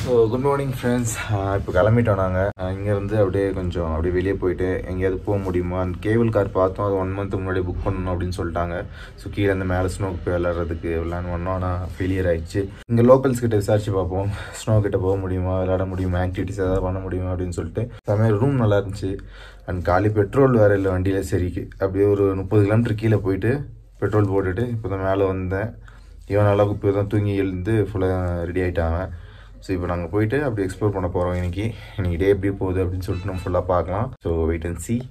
So good morning friends இப்போ கிளம்பிட்டோம் நாங்கள் இங்கேருந்து அப்படியே கொஞ்சம் அப்படியே வெளியே போயிட்டு எங்கேயாவது போக முடியுமா அந்த கேபிள் கார் பார்த்தோம் அது ஒன் மந்த் முன்னாடி புக் பண்ணணும் அப்படின்னு சொல்லிட்டாங்க ஸோ கீழே இந்த மேலே ஸ்னோக்கு போய் விளாட்றதுக்கு விளாண்டு பண்ணோம் ஆனால் ஃபெயிலியர் ஆயிடுச்சு இங்கே லோக்கல்ஸ் கிட்ட விசாரிச்சு பார்ப்போம் ஸ்னோ கிட்ட போக முடியுமா விளாட முடியுமா ஆக்டிவிட்டிஸ் ஏதாவது பண்ண முடியுமா அப்படின்னு சொல்லிட்டு சமையல் ரூம் நல்லா இருந்துச்சு அண்ட் காலி பெட்ரோல் வேறு இல்லை வண்டியில் சரிக்கு அப்படியே ஒரு முப்பது கிலோமீட்டர் கீழே போயிட்டு பெட்ரோல் போட்டுட்டு இப்போ தான் மேலே வந்தேன் இவன் அளவுக்கு இப்போ தான் தூங்கி எழுந்து ஃபுல்லாக ரெடி ஆகிட்டாங்க ஸோ இப்போ நாங்கள் போயிட்டு அப்படி எக்ஸ்ப்ளோர் பண்ண போகிறோம் இன்னைக்கு இன்னைக்கு டே எப்படி போகுது அப்படின்னு சொல்லிட்டு நம்ம ஃபுல்லாக பார்க்கலாம் so wait and see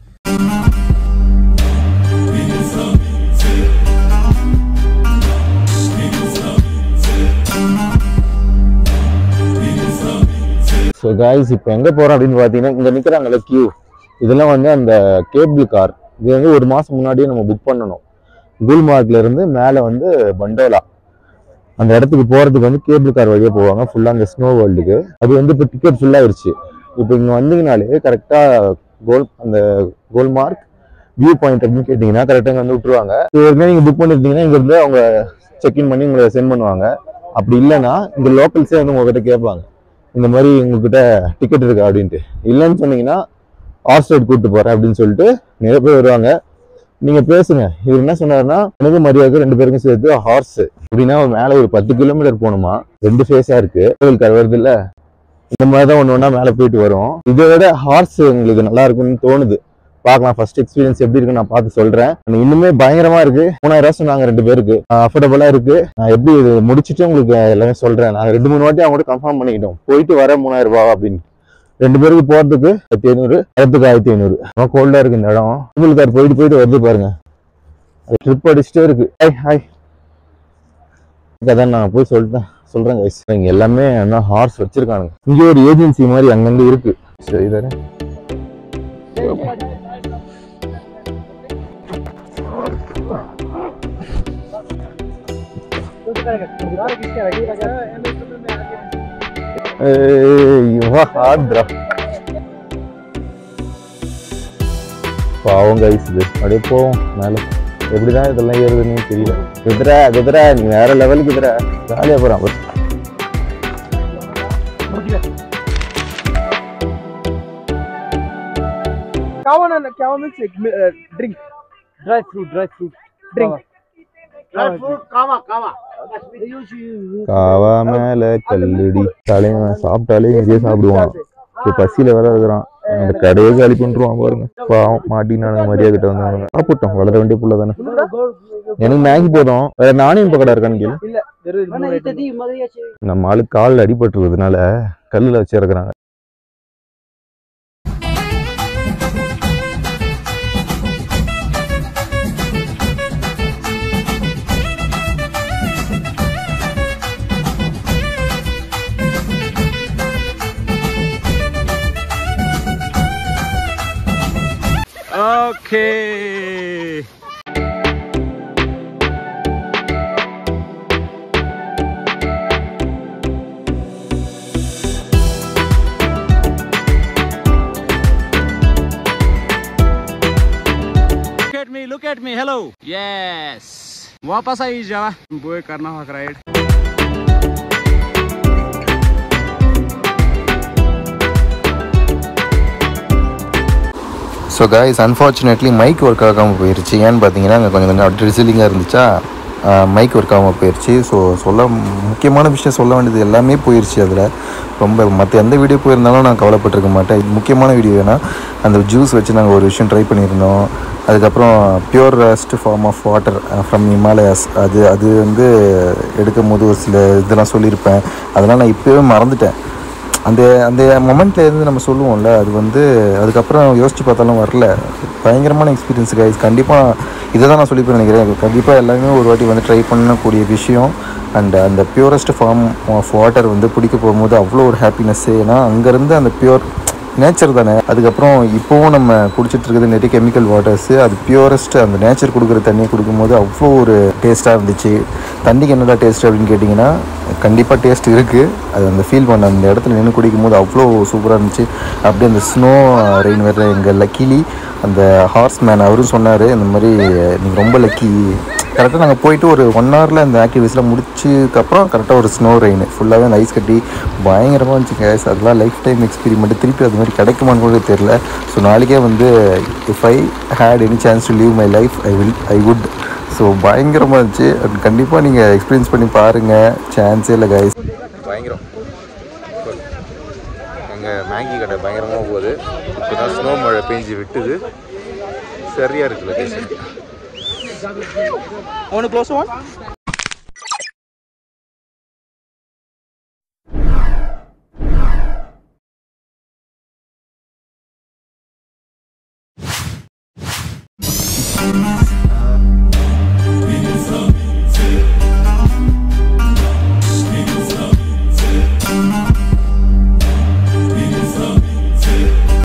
so guys இப்போ எங்கே போகிறோம் அப்படின்னு பார்த்தீங்கன்னா இங்கே நிற்கிறாங்கல்ல கியூ இதெல்லாம் வந்து அந்த கேபிள் கார் இது வந்து ஒரு மாதம் முன்னாடியே நம்ம புக் பண்ணணும் குல்மார்க்ல இருந்து மேலே வந்து பண்டோலா அந்த இடத்துக்கு போகிறதுக்கு வந்து கேபிள் கார் வழியாக போவாங்க ஃபுல்லாக அந்த ஸ்னோ வேர்ல்டுக்கு அது வந்து இப்போ டிக்கெட் ஃபுல்லாகிடுச்சு இப்போ இங்கே வந்தீங்கனாலே கரெக்டாக கோல் அந்த கோல்மார்க் வியூ பாயிண்ட் அப்படின்னு கேட்டிங்கன்னா கரெக்டாக இங்கே வந்து விட்டுருவாங்க இது ஏற்கனவே நீங்கள் புக் பண்ணியிருந்தீங்கன்னா இங்கேருந்து அவங்க செக்இன் பண்ணி உங்களை சென்ட் பண்ணுவாங்க அப்படி இல்லைன்னா இந்த லோக்கல்ஸே வந்து உங்ககிட்ட கேட்பாங்க இந்த மாதிரி உங்ககிட்ட டிக்கெட் இருக்கா அப்படின்ட்டு இல்லைன்னு சொன்னீங்கன்னா ஆர்ஸ்டேட் கூப்பிட்டு போறேன் அப்படின்னு சொல்லிட்டு நிறைய பேர் வருவாங்க நீங்க பேசுங்க இவர் என்ன சொன்னாருன்னா எனக்கு மரியாதை ரெண்டு பேருக்கும் சேர்த்து ஹார்ஸ் அப்படின்னா மேல ஒரு பத்து கிலோமீட்டர் போகணுமா ரெண்டு ஃபேஸா இருக்கு கோவில் கார் வருது இல்ல இந்த மாதிரி தான் ஒன்று ஒன்றா மேலே போயிட்டு வரும் இதை விட ஹார்ஸ் உங்களுக்கு நல்லா இருக்கும்னு தோணுது பார்க்கலாம் ஃபர்ஸ்ட் எக்ஸ்பீரியன்ஸ் எப்படி இருக்குன்னு நான் பார்த்து சொல்றேன் ஆனா இன்னுமே பயங்கரமா இருக்கு மூணாயிரம் ரூபா சொன்னாங்க ரெண்டு பேருக்கு அஃபோர்டபுளா இருக்கு நான் எப்படி இது முடிச்சுட்டு உங்களுக்கு எல்லாமே சொல்றேன் நான் ரெண்டு மூணு வாட்டி அவங்க கூட கன்ஃபார்ம் பண்ணிக்கிட்டோம் போயிட்டு வர மூணாயிரம் ரூபாய் அப்படின்னு ரெண்டு பேருக்கு போறதுக்கு ஆயிரத்தி ஐநூறு இடத்துக்கு ஆயிரத்தி ஐநூறு ரொம்ப கோல்டா இருக்கு இந்த இடம் உங்களுக்கு கார் போயிட்டு போயிட்டு வருது பாருங்க ட்ரிப் அடிச்சுட்டே இருக்கு ஹாய் ஹாய் அதான் நான் போய் சொல்லிட்டேன் சொல்றேன் guys. இங்க எல்லாமே என்ன ஹார்ஸ் வச்சிருக்காங்க இங்க ஒரு ஏஜென்சி மாதிரி அங்கங்க இருக்கு சரி தானே ஏய், வா, ஆடுறா. பாவம் கைஸ் இது அப்படியே போவோம் மேல எப்படிதான் இதெல்லாம் ஏறுதுன்னு தெரியல குதிரை குதிரை நீ வேற லெவலுக்கு குதிரை ஜாலியா போறான் பாரு. Kawa na kawa means like uh, drink. Dry fruit, dry fruit. Drink. Dry fruit, kawa, kawa. காவா மேல கல்லுடி தலைவன் சாப்பிட்டாலே நிறைய சாப்பிடுவான் இப்ப பசியில வேற இருக்கிறான் அந்த கடையே காலி பண்ணிருவான் பாருங்க பாவம் மாட்டினானுங்க மரியா கிட்ட வந்தானுங்க சாப்பிட்டோம் வளர வேண்டிய புள்ள தானே எனக்கு மேகி போதும் வேற நாணயம் பக்கடா இருக்கான்னு கேளு இல்ல there is more item. நம்ம ஆளுக்கு காலில் அடிபட்டுறதுனால கல்லுல வச்சு இறக்குறாங்க Okay. Look at me, look at me, hello. Yes. वापस आई जावा वो करना होगा ride so guys unfortunately mic work ஆகாமல் போயிருச்சு ஏன்னு பார்த்தீங்கன்னா அங்கே கொஞ்சம் கொஞ்சம் ட்ரிசிலிங்காக இருந்துச்சா மைக் ஒர்க் ஆகாமல் போயிருச்சு ஸோ சொல்ல முக்கியமான விஷயம் சொல்ல வேண்டியது எல்லாமே போயிருச்சு அதில் ரொம்ப மற்ற எந்த வீடியோ போயிருந்தாலும் நான் கவலைப்பட்டிருக்க மாட்டேன் இது முக்கியமான வீடியோ ஏன்னா அந்த ஜூஸ் வச்சு நாங்கள் ஒரு விஷயம் ட்ரை பண்ணியிருந்தோம் அதுக்கப்புறம் purest form of water from Himalayas அது அது வந்து எடுக்கும் போது ஒரு சில இதெல்லாம் சொல்லியிருப்பேன் அதெல்லாம் நான் இப்போவே மறந்துட்டேன் அந்த அந்த மொமெண்ட்ல இருந்து நம்ம சொல்லுவோம்ல அது வந்து அதுக்கப்புறம் யோசிச்சு பார்த்தாலும் வரல பயங்கரமான எக்ஸ்பீரியன்ஸ் கைஸ் கண்டிப்பாக இதை தான் நான் சொல்லிப்பேன் நினைக்கிறேன் கண்டிப்பாக எல்லாமே ஒரு வாட்டி வந்து ட்ரை பண்ணக்கூடிய விஷயம் அண்ட் அந்த பியூரஸ்ட் ஃபார்ம் ஆஃப் வாட்டர் வந்து பிடிக்க போகும்போது அவ்வளோ ஒரு ஹாப்பினஸ்ஸு ஏன்னா அங்கேருந்து அந்த பியூர் நேச்சர் தானே அதுக்கப்புறம் இப்போவும் நம்ம குடிச்சிட்டு இருக்கிறது நிறைய கெமிக்கல் வாட்டர்ஸு அது பியூரஸ்ட் அந்த நேச்சர் கொடுக்குற தண்ணியை குடிக்கும்போது அவ்வளோ ஒரு டேஸ்ட்டாக இருந்துச்சு தண்ணிக்கு என்னடா டேஸ்ட் அப்படின்னு கேட்டிங்கன்னா கண்டிப்பாக டேஸ்ட் இருக்குது அது அந்த ஃபீல் பண்ண அந்த இடத்துல நின்று குடிக்கும்போது அவ்வளோ சூப்பராக இருந்துச்சு அப்படியே அந்த ஸ்னோ ரெயின் வர்ற எங்கள் லக்கிலி அந்த ஹார்ஸ் மேன் அவரும் சொன்னார் இந்த மாதிரி நீங்கள் ரொம்ப லக்கி கரெக்டாக நாங்கள் போயிட்டு ஒரு ஒன் ஹவரில் அந்த ஆக்டிவிட்டிஸ்லாம் முடிச்சதுக்கப்புறம் கரெக்டாக ஒரு ஸ்னோ ரெயின் ஃபுல்லாகவே அந்த ஐஸ் கட்டி பயங்கரமாக இருந்துச்சு கேஸ் அதெல்லாம் லைஃப் டைம் எக்ஸ்பீரிமெண்ட் திருப்பி அது மாதிரி கிடைக்குமான்னு கூட தெரில ஸோ நாளைக்கே வந்து if I had any chance to leave my life I will I would so பயங்கரமாக இருந்துச்சு கண்டிப்பாக நீங்கள் எக்ஸ்பீரியன்ஸ் பண்ணி பாருங்கள் சான்ஸே இல்லை கைஸ் பயங்கரம் எங்கள் மேகி கடை பயங்கரமாக போகுது இப்போ தான் ஸ்னோ மழை பெஞ்சு விட்டுது சரியாக இருக்குது location Want to close one? Thank